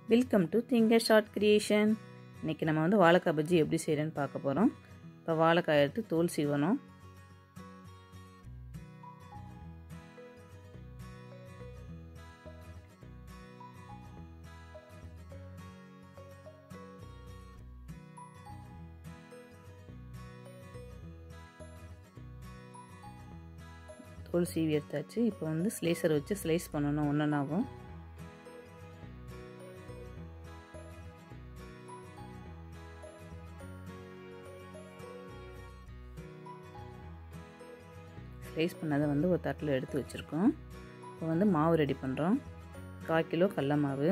welcome to thinker short creation இன்றைக்கி நம்ம வந்து வாழைக்காய் பஜ்ஜி எப்படி செய்கிறேன்னு பார்க்க போகிறோம் இப்போ வாழைக்காய் எடுத்து தோல் சீவணும் தோல் சீவி எடுத்தாச்சு இப்போ வந்து ஸ்லைசர் வச்சு ஸ்லைஸ் பண்ணணும் ஒன்றுனாவும் ஸ்லைஸ் பண்ணதை வந்து ஒரு தட்டில் எடுத்து வச்சுருக்கோம் இப்போ வந்து மாவு ரெடி பண்ணுறோம் கால் கிலோ கடல மாவு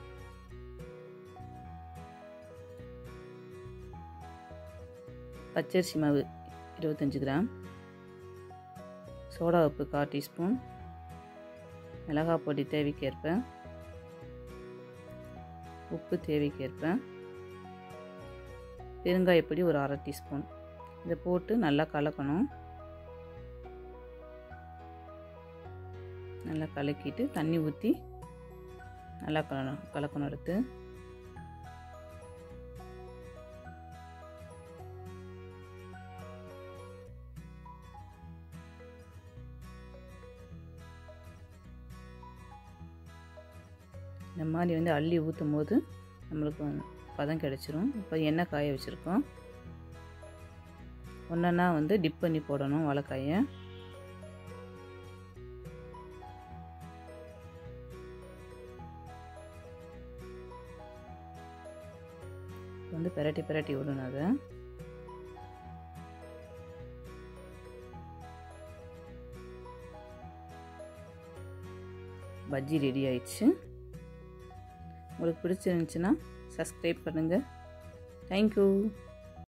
பச்சரிசி மாவு இருபத்தஞ்சி கிராம் சோடா உப்பு கால் டீஸ்பூன் மிளகாய் பொடி தேவைக்கேற்ப உப்பு தேவைக்கேற்ப பெருங்காயப்பொடி ஒரு அரை டீஸ்பூன் இதை போட்டு நல்லா கலக்கணும் நல்லா கலக்கிட்டு தண்ணி ஊற்றி நல்லா கலணும் கலக்கணும் எடுத்து இந்த மாதிரி வந்து அள்ளி ஊற்றும் போது நம்மளுக்கு பதம் கிடச்சிரும் இப்போ எண்ணெய் காய வச்சுருக்கோம் ஒன்றா வந்து டிப் பண்ணி போடணும் வாழைக்காயை வந்து பெரட்டி பெரட்டி விடணும் அதை பஜ்ஜி ரெடி ஆயிடுச்சு உங்களுக்கு பிடிச்சிருந்துச்சுன்னா சப்ஸ்கிரைப் பண்ணுங்கள் தேங்க்யூ